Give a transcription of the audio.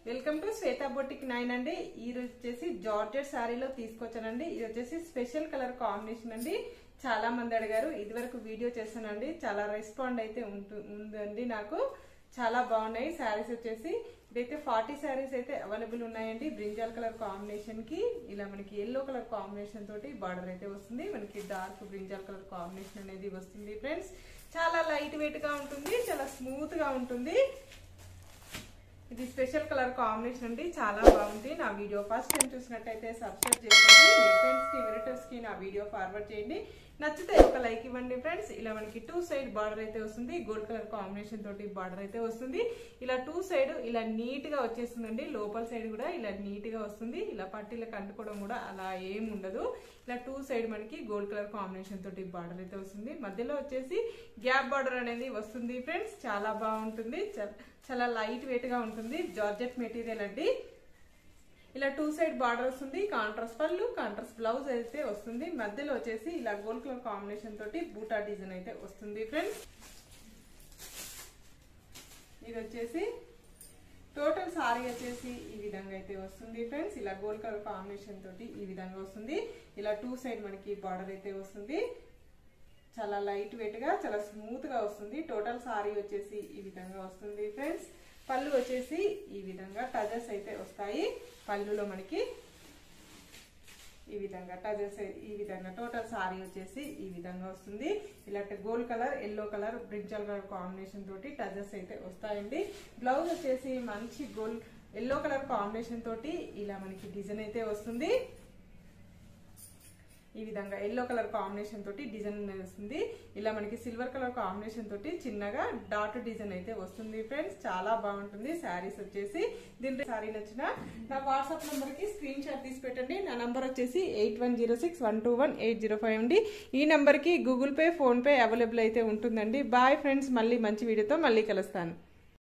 welcome to Shweta boutique nine అండి ఈ రోజు వచ్చేసి జార్జెట్ శారీలో తీసుకొచ్చానండి ఇది వచ్చేసి స్పెషల్ కలర్ కాంబినేషన్ అండి చాలా మంది అడిగారు ఇదివరకు వీడియో చేశానండి చాలా రెస్పాండ్ అయితే ఉంటు ఉందండి నాకు చాలా బాగున్నాయి శారీస్ వచ్చేసి ఇదైతే ఫార్టీ శారీస్ అయితే అవైలబుల్ ఉన్నాయండి బ్రింజాల్ కలర్ కాంబినేషన్ కి ఇలా మనకి ఎల్లో కలర్ కాంబినేషన్ తోటి బార్డర్ అయితే వస్తుంది మనకి డార్క్ బ్రింజాల్ కలర్ కాంబినేషన్ అనేది వస్తుంది ఫ్రెండ్స్ చాలా లైట్ వెయిట్ గా ఉంటుంది చాలా స్మూత్ గా ఉంటుంది ఇది స్పెషల్ కలర్ కాంబినేషన్ అండి చాలా బాగుంది నా వీడియో ఫస్ట్ టైం చూసినట్టయితే సబ్స్క్రైబ్ చేసుకోండి మీ ఫ్రెండ్స్ కి రిలేటివ్స్ కి నా వీడియో ఫార్వర్డ్ చేయండి నచ్చితే ఒక లైక్ ఇవ్వండి ఫ్రెండ్స్ ఇలా మనకి టూ సైడ్ బార్డర్ అయితే వస్తుంది గోల్డ్ కలర్ కాంబినేషన్ తోటి బార్డర్ అయితే వస్తుంది ఇలా టూ సైడ్ ఇలా నీట్ గా వచ్చేస్తుందండి లోపల సైడ్ కూడా ఇలా నీట్ గా వస్తుంది ఇలా పట్టీలకు అంటుకోవడం కూడా అలా ఏం ఉండదు ఇలా టూ సైడ్ మనకి గోల్డ్ కలర్ కాంబినేషన్ తోటి బార్డర్ అయితే వస్తుంది మధ్యలో వచ్చేసి గ్యాప్ బార్డర్ అనేది వస్తుంది ఫ్రెండ్స్ చాలా బాగుంటుంది చాలా లైట్ వెయిట్ గా ఉంటుంది జార్జెట్ మెటీరియల్ అండి ఇలా టూ సైడ్ బార్డర్ వస్తుంది కాంట్రాస్ట్ పళ్ళు కాంట్రాస్ట్ బ్లౌజ్ అయితే వస్తుంది మధ్యలో వచ్చేసి ఇలా గోల్డ్ కలర్ కాంబినేషన్ తోటి బూటా డిజైన్ అయితే వస్తుంది ఫ్రెండ్స్ ఇది వచ్చేసి టోటల్ సారీ వచ్చేసి ఈ విధంగా అయితే వస్తుంది ఫ్రెండ్స్ ఇలా గోల్డ్ కలర్ కాంబినేషన్ తోటి ఈ విధంగా వస్తుంది ఇలా టూ సైడ్ మనకి బార్డర్ అయితే వస్తుంది చాలా లైట్ వెయిట్ గా చాలా స్మూత్ గా వస్తుంది టోటల్ సారీ వచ్చేసి ఈ విధంగా వస్తుంది ఫ్రెండ్స్ పళ్ళు వచ్చేసి ఈ విధంగా టజర్స్ అయితే వస్తాయి పళ్ళులో మనకి ఈ విధంగా టజర్స్ ఈ విధంగా టోటల్ సారీ వచ్చేసి ఈ విధంగా వస్తుంది ఇలాంటి gold colour yellow colour brinjal colour combination తోటి టజర్స్ అయితే వస్తాయండి బ్లౌజ్ వచ్చేసి మంచి గోల్డ్ ఎల్లో కలర్ కాంబినేషన్ తోటి ఇలా మనకి డిజైన్ అయితే వస్తుంది ఈ విధంగా ఎల్లో కలర్ కాంబినేషన్ తోటి డిజైన్ వస్తుంది ఇలా మనకి సిల్వర్ కలర్ కాంబినేషన్ తోటి చిన్నగా డాట్ డిజైన్ అయితే వస్తుంది ఫ్రెండ్స్ చాలా బాగుంటుంది శారీస్ వచ్చేసి దీంట్లో శారీ నచ్చిన నా వాట్సాప్ నెంబర్ కి స్క్రీన్ షాట్ తీసి పెట్టండి నా నంబర్ వచ్చేసి eight one zero six one two one eight zero five అండి ఈ నెంబర్ కి Google Pay PhonePe available అయితే ఉంటుందండి బాయ్ ఫ్రెండ్స్ మళ్ళీ మంచి వీడియోతో మళ్ళీ కలుస్తాను